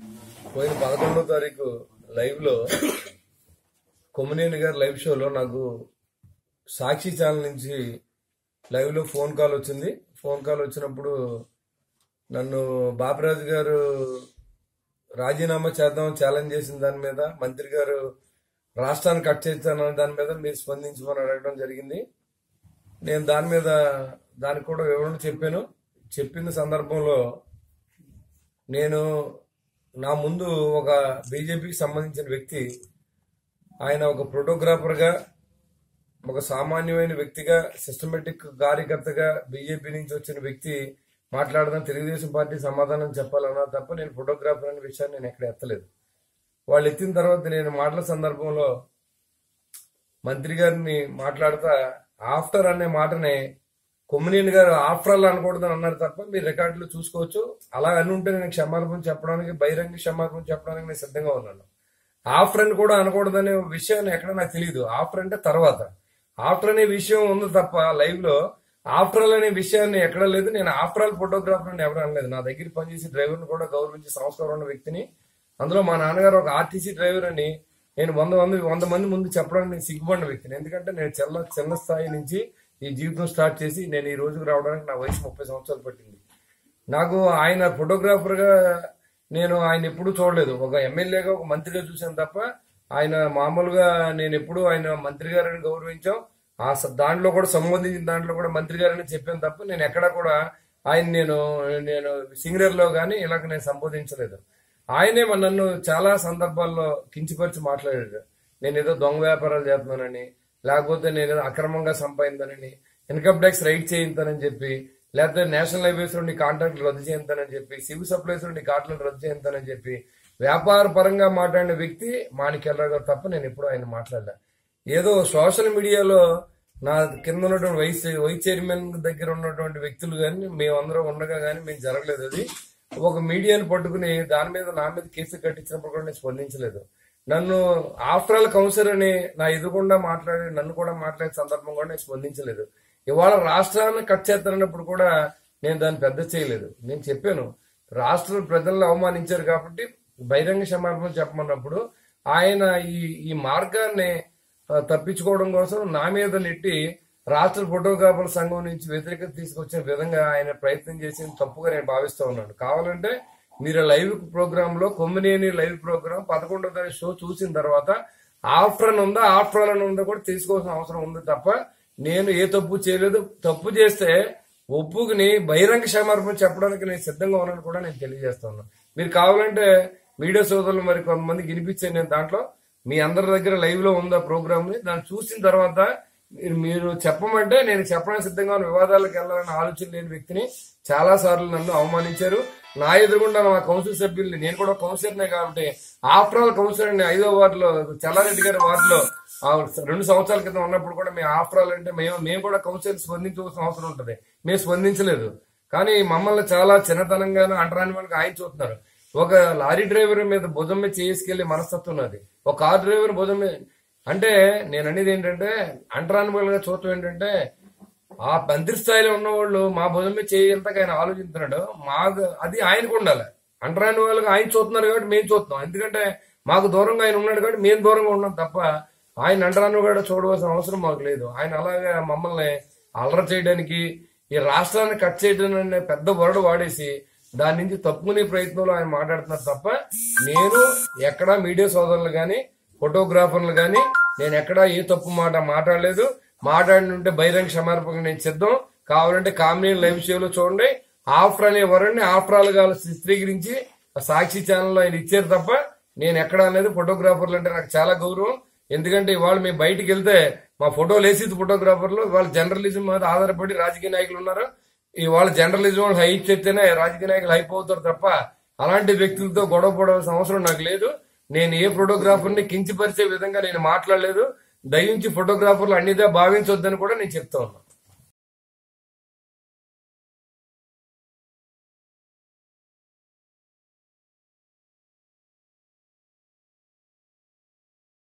పోయిన పదకొండో తారీఖు లైవ్ లో కొమ్మినేని గారి లైవ్ షోలో నాకు సాక్షి ఛానల్ నుంచి లైవ్ లో ఫోన్ కాల్ వచ్చింది ఫోన్ కాల్ వచ్చినప్పుడు నన్ను బాపిరాజు గారు రాజీనామా చేద్దాం ఛాలెంజ్ చేసిన దాని మీద మంత్రి గారు రాష్ట్రాన్ని కట్ చేస్తానన్న దాని మీద మీరు స్పందించమని అడగడం జరిగింది నేను దాని మీద దానికి కూడా వివరణ చెప్పాను చెప్పిన సందర్భంలో నేను నా ముందు ఒక బీజేపీకి సంబంధించిన వ్యక్తి ఆయన ఒక ఫోటోగ్రాఫర్గా ఒక సామాన్యమైన వ్యక్తిగా సిస్టమేటిక్ కార్యకర్తగా బీజేపీ నుంచి వచ్చిన వ్యక్తి మాట్లాడదాం తెలుగుదేశం పార్టీ సమాధానం చెప్పాలన్నా తప్ప నేను ఫోటోగ్రాఫర్ అనే విషయాన్ని నేను ఎక్కడ ఎత్తలేదు వాళ్ళు ఎత్తిన తర్వాత నేను మాటల సందర్భంలో మంత్రి గారిని మాట్లాడుతా ఆఫ్టర్ అనే మాటనే కొమ్మినేని గారు ఆఫ్టర్ ఆల్ అనకూడదు అని అన్నారు తప్ప మీరు రికార్డులు చూసుకోవచ్చు అలా అని ఉంటే నేను క్షమాపణ చెప్పడానికి బహిరంగ క్షమాపణ చెప్పడానికి నేను సిద్ధంగా ఉన్నాను ఆఫ్టర్ అని కూడా అనకూడదనే విషయం ఎక్కడ నాకు తెలియదు ఆఫ్టర్ అంటే తర్వాత ఆఫ్టర్ అనే విషయం ఉంది తప్ప లైవ్ లో ఆఫ్టర్ ఆల్ అనే విషయాన్ని ఎక్కడ లేదు నేను ఆఫ్టర్ ఆల్ ఫోటోగ్రాఫర్ అని ఎవరు అనలేదు నా దగ్గర పనిచేసే డ్రైవర్ని కూడా గౌరవించి సంస్కారం ఉన్న వ్యక్తిని అందులో మా నాన్నగారు ఒక ఆర్టీసీ డ్రైవర్ అని నేను వంద మంది వంద మంది ముందు చెప్పడానికి నేను సిగ్గుపడిన వ్యక్తిని ఎందుకంటే నేను చిన్న చిన్న స్థాయి నుంచి ఈ జీవితం స్టార్ట్ చేసి నేను ఈ రోజుకు రావడానికి నా వయసు ముప్పై సంవత్సరాలు పట్టింది నాకు ఆయన ఫోటోగ్రాఫర్ గా నేను ఆయన ఎప్పుడూ చూడలేదు ఒక ఎమ్మెల్యేగా ఒక మంత్రిగా చూశాను తప్ప ఆయన మామూలుగా నేను ఎప్పుడూ ఆయన మంత్రి గారిని గౌరవించాం ఆ స- దాంట్లో కూడా సంబంధించిన దాంట్లో కూడా మంత్రి గారని చెప్పాను తప్ప నేను ఎక్కడా కూడా ఆయన నేను నేను సింగర్ లో గానీ ఇలాగ నేను సంబోధించలేదు ఆయనే మన నన్ను చాలా సందర్భాల్లో కించిపరిచి మాట్లాడాడు నేను ఏదో దొంగ వ్యాపారాలు చేస్తున్నానని లేకపోతే నేను ఏదో అక్రమంగా సంపాదించానని ఇన్కమ్ ట్యాక్స్ రైట్ చేయించానని చెప్పి లేకపోతే నేషనల్ హైవేస్ నుండి కాంట్రాక్ట్లు రద్దు చేయించానని చెప్పి సివిల్ సప్లైస్ నుండి కాంట్రాక్ట్ రద్దు చేయించానని చెప్పి వ్యాపార పరంగా మాట్లాడిన వ్యక్తి మాణిక్యరావు గారు తప్ప నేను ఎప్పుడూ ఆయన మాట్లాడలే ఏదో సోషల్ మీడియాలో నా కింద ఉన్నటువంటి వైస్ వైస్ చైర్మన్ దగ్గర ఉన్నటువంటి వ్యక్తులు కానీ మేమందరం ఉండగా కానీ మేము జరగలేదు అది ఒక మీడియాని పట్టుకుని దాని మీద నా మీద కేసు కట్టించినప్పుడు కూడా నేను స్పందించలేదు నన్ను ఆఫ్టర్ ఆల్ కౌన్సిలర్ అని నా ఎదురుగుండా మాట్లాడి నన్ను కూడా మాట్లాడే సందర్భం కూడా నేను స్పందించలేదు ఇవాళ రాష్ట్రాన్ని కట్ చేస్తానన్నప్పుడు కూడా నేను దాన్ని పెద్ద చేయలేదు నేను చెప్పాను రాష్ట్ర ప్రజలను అవమానించారు కాబట్టి బహిరంగ క్షమాపణ చెప్పమన్నప్పుడు ఆయన ఈ ఈ మార్గాన్ని ఆ, తప్పించుకోవడం కోసం నా మీద నెట్టి రాష్ట్ర ఫోటోగ్రాఫర్ సంఘం నుంచి వ్యతిరేకత తీసుకొచ్చిన విధంగా ఆయన ప్రయత్నం చేసిన తప్పుగా నేను భావిస్తూ ఉన్నాను కావాలంటే మీరు లైవ్ ప్రోగ్రామ్ లో కొమ్మినేని లైవ్ ప్రోగ్రామ్ పదకొండో తారీఖు షో చూసిన తర్వాత ఆఫ్టర్ అని ఉందా ఆఫ్టర్ అని ఉందా కూడా తీసుకోవాల్సిన అవసరం ఉంది తప్ప నేను ఏ తప్పు చేయలేదు తప్పు చేస్తే ఒప్పుకుని బహిరంగ క్షమాపణ చెప్పడానికి నేను సిద్ధంగా ఉన్నాను కూడా నేను తెలియజేస్తున్నాను మీరు కావాలంటే మీడియా సోదరులు మరి కొంతమంది వినిపించాను నేను దాంట్లో మీ అందరి దగ్గర లైవ్ లో ఉందా ప్రోగ్రామ్ ని దాన్ని చూసిన తర్వాత మీరు మీరు చెప్పమంటే నేను చెప్పడానికి సిద్ధంగా ఉన్న వివాదాలకు వెళ్ళాలని ఆలోచన లేని వ్యక్తిని చాలా సార్లు నన్ను అవమానించారు నా ఎదురుగుండా మా కౌన్సిల్ సభ్యుల్ని నేను కూడా కౌన్సిలర్నే కాబట్టి ఆఫ్టర్ ఆల్ కౌన్సిలర్ ని ఐదో వార్డులో చల్లారెడ్డి గారి వార్డులో ఆ రెండు సంవత్సరాల క్రితం ఉన్నప్పుడు కూడా మేము ఆఫ్టర్ ఆల్ అంటే మేము మేము కూడా కౌన్సిలర్ స్పందించవలసిన అవసరం ఉంటుంది మేము స్పందించలేదు కానీ మమ్మల్ని చాలా చిన్నతనంగాను అంటరాని వాళ్ళకి ఆయన చూస్తున్నారు ఒక లారీ డ్రైవర్ మీద భుజం మీద చేసుకెళ్లే మనస్తత్వం ఉన్నది ఒక కార్ డ్రైవర్ భుజం మీద అంటే నేను అనేది ఏంటంటే అంటరాని వాళ్ళగా చూడటం ఏంటంటే ఆ మంత్రి స్థాయిలో ఉన్న వాళ్ళు మా భుజం మీద చేయంతగా ఆయన ఆలోచిస్తున్నాడు మాకు అది ఆయనకు ఉండాలి అంటరాని వాళ్ళకి ఆయన చూస్తున్నారు కాబట్టి మేము చూస్తున్నాం ఎందుకంటే మాకు దూరంగా ఆయన ఉన్నాడు కాబట్టి మేము దూరంగా ఉన్నాం తప్ప ఆయన అంటరాని కూడా చూడవలసిన అవసరం మాకు లేదు ఆయన అలాగే మమ్మల్ని అల్లరి చేయడానికి ఈ రాష్ట్రాన్ని కట్ చేయడం అనే పెద్ద వరడు వాడేసి దాని నుంచి తప్పుకునే ప్రయత్నంలో ఆయన మాట్లాడుతున్నారు తప్ప నేను ఎక్కడా మీడియా సోదరులు గాని ఫోటోగ్రాఫర్లు గాని నేను ఎక్కడా ఏ తప్పు మాట మాట్లాడలేదు మాట్లాడినుంటే బహిరంగ క్షమాపణ నేను సిద్ధం కావాలంటే కామినీ లైవ్ షోలో చూడండి ఆఫ్టర్ అనే వరల్ని ఆఫ్టర్ ఆల్ గా చిత్రీకరించి ఆ సాక్షి ఛానల్లో ఆయన ఇచ్చారు తప్ప నేను ఎక్కడ అనేది ఫోటోగ్రాఫర్లు అంటే నాకు చాలా గౌరవం ఎందుకంటే ఇవాళ మేము బయటికి వెళ్తే మా ఫోటోలు వేసేది ఫోటోగ్రాఫర్లు ఇవాళ జర్నలిజం మీద ఆధారపడి రాజకీయ నాయకులు ఉన్నారు ఇవాళ జర్నలిజం వాళ్ళు హైప్ చెప్తేనే రాజకీయ నాయకులు హైప్ అవుతారు తప్ప అలాంటి వ్యక్తులతో గొడవ పడవలసిన అవసరం నాకు లేదు నేను ఏ ఫోటోగ్రాఫర్ని కించిపరిచే విధంగా నేను మాట్లాడలేదు దయించి ఫోటోగ్రాఫర్లు అన్నిదా భావించొద్దని కూడా నేను చెప్తా ఉన్నా